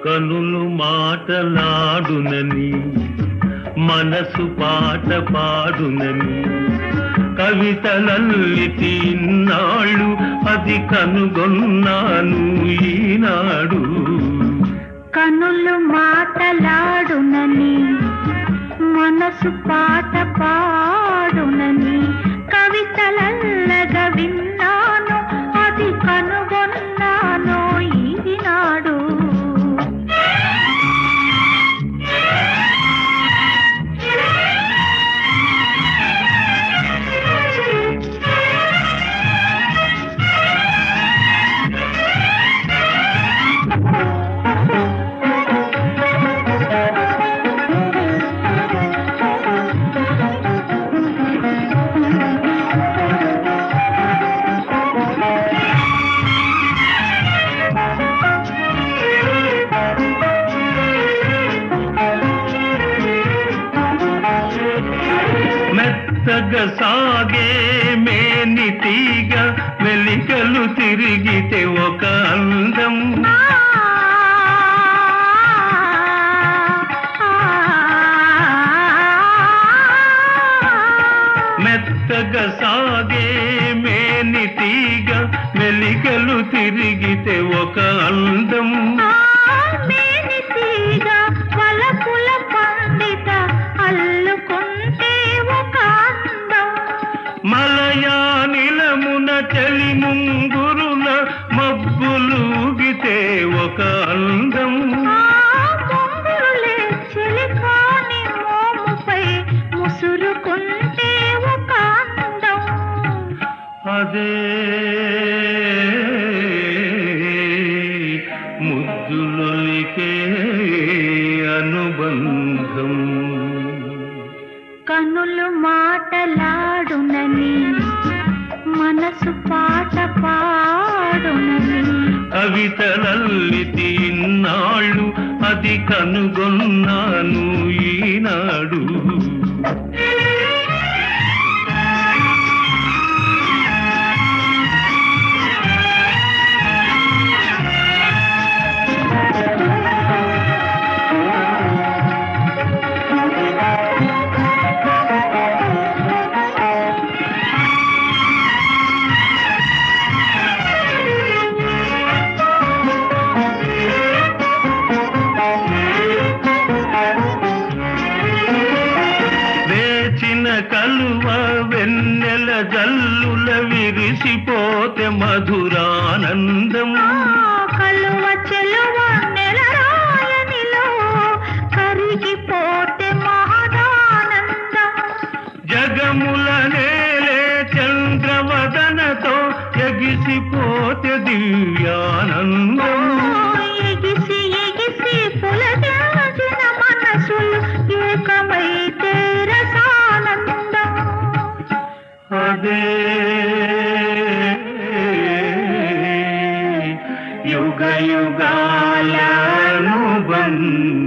కనులు మాటలాడునని మనసు పాట పాడునని కవితలల్లితి ఇన్నాళ్ళు అది కనుగొన్నాను ఈనాడు కనులు మాటలాడునని మనసు పాట పాడునని కవితలల్లగా విన్నాను అది కనుగొన్నాను ఈనాడు మెత్తగా సాగే మేని తీగ వెలికలు తిరిగితే ఒక అందం మెత్తగా సాగే మేని తీగ వెలికలు తిరిగితే ఒక అందం మేనితీగ వలపుల పండిత అల్లుకుంటే ఒక అందం మలయా నిలమున చలి ముంగురుల మబ్బులు ఊగితే ఒక అందం ఆ పొంగురులే చిలికాని మోముపై ముసురుకుంటే ఒక అందం అదే ముద్దులొలికే అనుబంధం కనులు మాటలాడునని మనసు పాట పాడునని కవితలల్లితి ఇన్నాళ్ళు అది కనుగొన్నాను ఈనాడు వేచిన కలువ వెన్నెల జల్లుల విరిసిపోతే మధురానందం ఆ కలువ చెలువ నెలరాయనిలో కరిగిపోతే మహదానందం జగముల నేలే చంద్రవదనతో ఎగిసిపోతే దివ్యానందం ఎగిసి ఎగిసి పులకించిన మనసులు ఏకమైతే రసానందం అదే యుగ యుగాల అనుబంధం